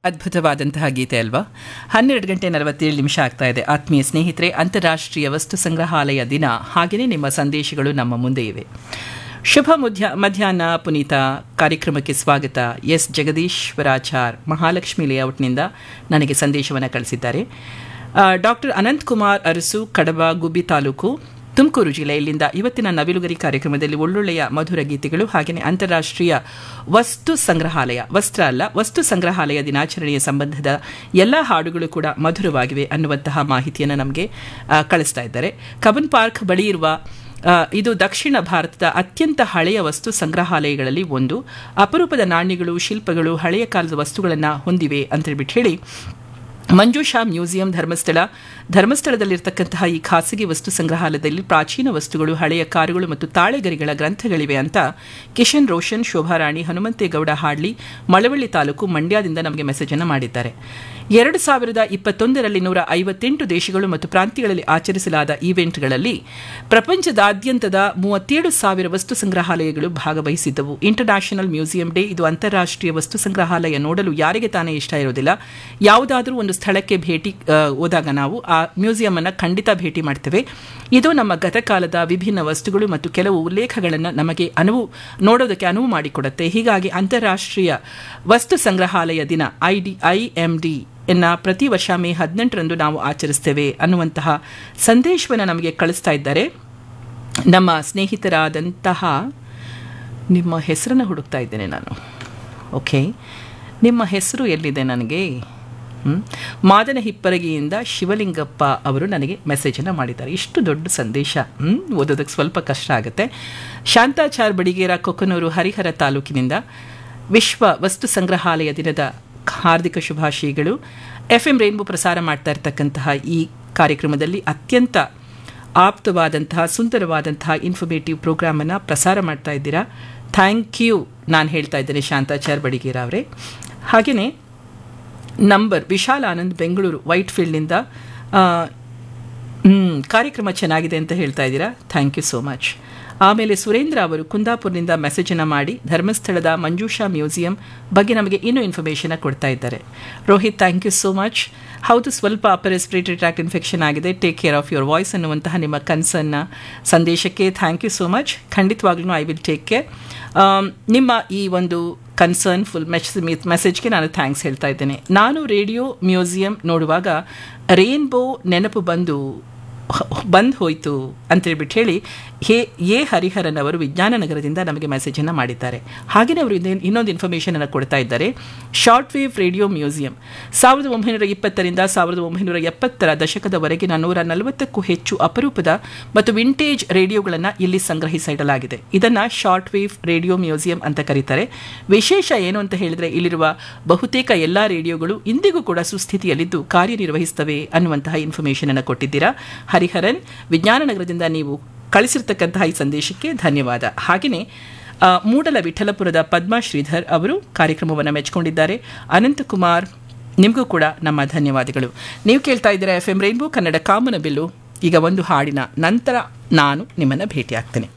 ಅದ್ಭುತವಾದಂತಹ ಗೀತೆ ಅಲ್ವಾ ಹನ್ನೆರಡು ಗಂಟೆ ನಲವತ್ತೇಳು ನಿಮಿಷ ಆಗ್ತಾ ಇದೆ ಆತ್ಮೀಯ ಸ್ನೇಹಿತರೆ ಅಂತಾರಾಷ್ಟ್ರೀಯ ವಸ್ತು ಸಂಗ್ರಹಾಲಯ ದಿನ ಹಾಗೆಯೇ ನಿಮ್ಮ ಸಂದೇಶಗಳು ನಮ್ಮ ಮುಂದೆ ಇವೆ ಶುಭ ಮುಧ್ಯ ಮಧ್ಯಾಹ್ನ ಪುನೀತ ಕಾರ್ಯಕ್ರಮಕ್ಕೆ ಸ್ವಾಗತ ಎಸ್ ಜಗದೀಶ್ವರಾಚಾರ್ ಮಹಾಲಕ್ಷ್ಮಿ ಲೇಔಟ್ನಿಂದ ನನಗೆ ಸಂದೇಶವನ್ನು ಕಳಿಸಿದ್ದಾರೆ ಡಾಕ್ಟರ್ ಅನಂತ್ ಕುಮಾರ್ ಅರಸು ಕಡಬ ಗುಬ್ಬಿ ತಾಲೂಕು ತುಮಕೂರು ಜಿಲ್ಲೆಯಲ್ಲಿಂದ ಇವತ್ತಿನ ನವಿಲುಗರಿ ಕಾರ್ಯಕ್ರಮದಲ್ಲಿ ಒಳ್ಳೊಳ್ಳೆಯ ಮಧುರ ಗೀತೆಗಳು ಹಾಗೆಯೇ ಅಂತಾರಾಷ್ಟ್ರೀಯ ವಸ್ತು ಸಂಗ್ರಹಾಲಯ ವಸ್ತ್ರ ಅಲ್ಲ ವಸ್ತು ಸಂಗ್ರಹಾಲಯ ದಿನಾಚರಣೆಯ ಸಂಬಂಧದ ಎಲ್ಲ ಹಾಡುಗಳು ಕೂಡ ಮಧುರವಾಗಿವೆ ಅನ್ನುವಂತಹ ಮಾಹಿತಿಯನ್ನು ನಮಗೆ ಕಳಿಸ್ತಾ ಇದ್ದಾರೆ ಕಬನ್ ಪಾರ್ಕ್ ಬಳಿ ಇರುವ ಇದು ದಕ್ಷಿಣ ಭಾರತದ ಅತ್ಯಂತ ಹಳೆಯ ವಸ್ತು ಸಂಗ್ರಹಾಲಯಗಳಲ್ಲಿ ಒಂದು ಅಪರೂಪದ ನಾಣ್ಯಗಳು ಶಿಲ್ಪಗಳು ಹಳೆಯ ಕಾಲದ ವಸ್ತುಗಳನ್ನು ಹೊಂದಿವೆ ಅಂತೇಳ್ಬಿಟ್ಟು ಹೇಳಿ ಮಂಜುಷಾ ಮ್ಯೂಸಿಯಂ ಧರ್ಮಸ್ಥಳ ಧರ್ಮಸ್ಥಳದಲ್ಲಿರ್ತಕ್ಕಂತಹ ಈ ಖಾಸಗಿ ವಸ್ತು ಸಂಗ್ರಹಾಲಯದಲ್ಲಿ ಪ್ರಾಚೀನ ವಸ್ತುಗಳು ಹಳೆಯ ಕಾರುಗಳು ಮತ್ತು ತಾಳೆಗರಿಗಳ ಗ್ರಂಥಗಳಿವೆ ಅಂತ ಕಿಶನ್ ರೋಷನ್ ಶೋಭಾರಾಣಿ ಹನುಮಂತೇಗೌಡ ಹಾಡ್ಲಿ ಮಳವಳ್ಳಿ ತಾಲೂಕು ಮಂಡ್ಯದಿಂದ ನಮಗೆ ಮೆಸೇಜ್ ಅನ್ನು ಮಾಡಿದ್ದಾರೆ ಎರಡು ಸಾವಿರದ ಇಪ್ಪತ್ತೊಂದರಲ್ಲಿ ನೂರ ಐವತ್ತೆಂಟು ದೇಶಗಳು ಮತ್ತು ಪ್ರಾಂತ್ಯಗಳಲ್ಲಿ ಆಚರಿಸಲಾದ ಈವೆಂಟ್ಗಳಲ್ಲಿ ಪ್ರಪಂಚದಾದ್ಯಂತದ ಮೂವತ್ತೇಳು ಸಾವಿರ ವಸ್ತು ಸಂಗ್ರಹಾಲಯಗಳು ಭಾಗವಹಿಸಿದ್ದವು ಇಂಟರ್ನ್ಯಾಷನಲ್ ಮ್ಯೂಸಿಯಂ ಡೇ ಇದು ಅಂತಾರಾಷ್ಟ್ರೀಯ ವಸ್ತು ಸಂಗ್ರಹಾಲಯ ನೋಡಲು ಯಾರಿಗೆ ತಾನೇ ಇಷ್ಟ ಇರೋದಿಲ್ಲ ಯಾವುದಾದ್ರೂ ಒಂದು ಸ್ಥಳಕ್ಕೆ ಭೇಟಿ ಹೋದಾಗ ನಾವು ಆ ಮ್ಯೂಸಿಯಂ ಅನ್ನು ಖಂಡಿತ ಭೇಟಿ ಮಾಡ್ತೇವೆ ಇದು ನಮ್ಮ ಗತಕಾಲದ ವಿಭಿನ್ನ ವಸ್ತುಗಳು ಮತ್ತು ಕೆಲವು ಉಲ್ಲೇಖಗಳನ್ನು ನಮಗೆ ಅನುವು ನೋಡೋದಕ್ಕೆ ಅನುವು ಮಾಡಿಕೊಡುತ್ತೆ ಹೀಗಾಗಿ ಅಂತಾರಾಷ್ಟ್ರೀಯ ವಸ್ತು ಸಂಗ್ರಹಾಲಯ ದಿನ I D I M D ಎನ್ನ ಪ್ರತಿ ವರ್ಷ ಮೇ ಹದಿನೆಂಟರಂದು ನಾವು ಆಚರಿಸ್ತೇವೆ ಅನ್ನುವಂತಹ ಸಂದೇಶವನ್ನು ನಮಗೆ ಕಳಿಸ್ತಾ ಇದ್ದಾರೆ ನಮ್ಮ ಸ್ನೇಹಿತರಾದಂತಹ ನಿಮ್ಮ ಹೆಸರನ್ನು ಹುಡುಕ್ತಾ ಇದ್ದೇನೆ ನಾನು ಓಕೆ ನಿಮ್ಮ ಹೆಸರು ಎಲ್ಲಿದೆ ನನಗೆ ಮಾದನ ಹಿಪ್ಪರಗಿಯಿಂದ ಶಿವಲಿಂಗಪ್ಪ ಅವರು ನನಗೆ ಮೆಸೇಜನ್ನು ಮಾಡಿದ್ದಾರೆ ಇಷ್ಟು ದೊಡ್ಡ ಸಂದೇಶ ಓದೋದಕ್ಕೆ ಸ್ವಲ್ಪ ಕಷ್ಟ ಆಗುತ್ತೆ ಶಾಂತಾಚಾರ್ ಬಡಿಗೇರ ಕೊಕ್ಕನೂರು ಹರಿಹರ ತಾಲೂಕಿನಿಂದ ವಿಶ್ವ ವಸ್ತು ಸಂಗ್ರಹಾಲಯ ದಿನದ ಹಾರ್ದಿಕ ಶುಭಾಶಯಗಳು ಎಫ್ ಎಂ ರೇನ್ಬೋ ಪ್ರಸಾರ ಮಾಡ್ತಾ ಇರ್ತಕ್ಕಂತಹ ಈ ಕಾರ್ಯಕ್ರಮದಲ್ಲಿ ಅತ್ಯಂತ ಆಪ್ತವಾದಂತಹ ಸುಂದರವಾದಂತಹ ಇನ್ಫಾರ್ಮೇಟಿವ್ ಪ್ರೋಗ್ರಾಮನ್ನು ಪ್ರಸಾರ ಮಾಡ್ತಾ ಇದ್ದೀರಾ ಥ್ಯಾಂಕ್ ಯು ನಾನು ಹೇಳ್ತಾ ಇದ್ದೇನೆ ಶಾಂತಾಚಾರ್ ಬಡಿಗೇರ ಅವರೇ ಹಾಗೆಯೇ ನಂಬರ್ ವಿಶಾಲ್ ಆನಂದ್ ಬೆಂಗಳೂರು ವೈಟ್ ಫೀಲ್ಡ್ನಿಂದ ಕಾರ್ಯಕ್ರಮ ಚೆನ್ನಾಗಿದೆ ಅಂತ ಹೇಳ್ತಾ ಇದ್ದೀರಾ ಥ್ಯಾಂಕ್ ಯು ಸೋ ಮಚ್ ಆಮೇಲೆ ಸುರೇಂದ್ರ ಅವರು ಕುಂದಾಪುರದಿಂದ ಮೆಸೇಜನ್ನು ಮಾಡಿ ಧರ್ಮಸ್ಥಳದ ಮಂಜೂಷಾ ಮ್ಯೂಸಿಯಂ ಬಗ್ಗೆ ನಮಗೆ ಇನ್ನೂ ಇನ್ಫಾರ್ಮೇಷನ್ ಕೊಡ್ತಾ ಇದ್ದಾರೆ Rohit thank you so much ಹೌದು ಸ್ವಲ್ಪ ಅಪರ್ ರೆಸ್ಪಿರೇಟರಿ ಟ್ರ್ಯಾಕ್ ಇನ್ಫೆಕ್ಷನ್ ಆಗಿದೆ take care of your voice ಅನ್ನುವಂತಹ ನಿಮ್ಮ ಕನ್ಸರ್ನ್ನ ಸಂದೇಶಕ್ಕೆ ಥ್ಯಾಂಕ್ ಯು ಸೋ ಮಚ್ ಖಂಡಿತವಾಗ್ಲೂ ಐ ವಿಲ್ ಟೇಕ್ ಕೇರ್ ನಿಮ್ಮ ಈ ಒಂದು ಕನ್ಸರ್ನ್ ಫುಲ್ ಮೆಸ್ ಮೆಸೇಜ್ಗೆ ನಾನು ಥ್ಯಾಂಕ್ಸ್ ಹೇಳ್ತಾ ಇದ್ದೇನೆ ನಾನು ರೇಡಿಯೋ ಮ್ಯೂಸಿಯಂ ನೋಡುವಾಗ ರೇನ್ಬೋ ನೆನಪು ಬಂದು ಬಂದ್ ಹೋಯಿತು ಅಂತೇಳ್ಬಿಟ್ಟು ಹೇಳಿ ಹೇ ಎ ಹರಿಹರನ್ ಅವರು ವಿಜ್ಞಾನ ನಗರದಿಂದ ನಮಗೆ ಮೆಸೇಜನ್ನು ಮಾಡಿದ್ದಾರೆ ಹಾಗೆಯೇ ಅವರು ಇನ್ನೊಂದು ಇನ್ಫಾರ್ಮೇಷನನ್ನು ಕೊಡ್ತಾ ಇದ್ದಾರೆ ಶಾರ್ಟ್ ವೇವ್ ರೇಡಿಯೋ ಮ್ಯೂಸಿಯಂ ಸಾವಿರದ ಒಂಬೈನೂರ ಇಪ್ಪತ್ತರಿಂದ ಸಾವಿರದ ಒಂಬೈನೂರ ಎಪ್ಪತ್ತರ ದಶಕದವರೆಗಿನ ನೂರ ನಲವತ್ತಕ್ಕೂ ಹೆಚ್ಚು ಅಪರೂಪದ ಮತ್ತು ವಿಂಟೇಜ್ ರೇಡಿಯೋಗಳನ್ನು ಇಲ್ಲಿ ಸಂಗ್ರಹಿಸಿಡಲಾಗಿದೆ ಇದನ್ನು ಶಾರ್ಟ್ ವೇವ್ ರೇಡಿಯೋ ಮ್ಯೂಸಿಯಂ ಅಂತ ಕರೀತಾರೆ ವಿಶೇಷ ಏನು ಅಂತ ಹೇಳಿದರೆ ಇಲ್ಲಿರುವ ಬಹುತೇಕ ಎಲ್ಲ ರೇಡಿಯೋಗಳು ಇಂದಿಗೂ ಕೂಡ ಸುಸ್ಥಿತಿಯಲ್ಲಿದ್ದು ಕಾರ್ಯನಿರ್ವಹಿಸುತ್ತವೆ ಅನ್ನುವಂತಹ ಇನ್ಫಾರ್ಮೇಷನ್ ಅನ್ನು ಕೊಟ್ಟಿದ್ದೀರಾ ಹರಿಹರನ್ ವಿಜ್ಞಾನ ನಗರದಿಂದ ನೀವು ಕಳಿಸಿರ್ತಕ್ಕಂತಹ ಈ ಸಂದೇಶಕ್ಕೆ ಧನ್ಯವಾದ ಹಾಗೆಯೇ ಮೂಡಲ ವಿಠಲಪುರದ ಪದ್ಮಾ ಶ್ರೀಧರ್ ಅವರು ಕಾರ್ಯಕ್ರಮವನ್ನು ಮೆಚ್ಚಿಕೊಂಡಿದ್ದಾರೆ ಅನಂತಕುಮಾರ್ ನಿಮಗೂ ಕೂಡ ನಮ್ಮ ಧನ್ಯವಾದಗಳು ನೀವು ಕೇಳ್ತಾ ಇದ್ದೀರಾ ಎಫ್ ಎಂ ರೈನ್ಬೋ ಕನ್ನಡ ಕಾಮನ ಬಿಲ್ಲು ಈಗ ಒಂದು ಹಾಡಿನ ನಂತರ ನಾನು ನಿಮ್ಮನ್ನು ಭೇಟಿ ಆಗ್ತೇನೆ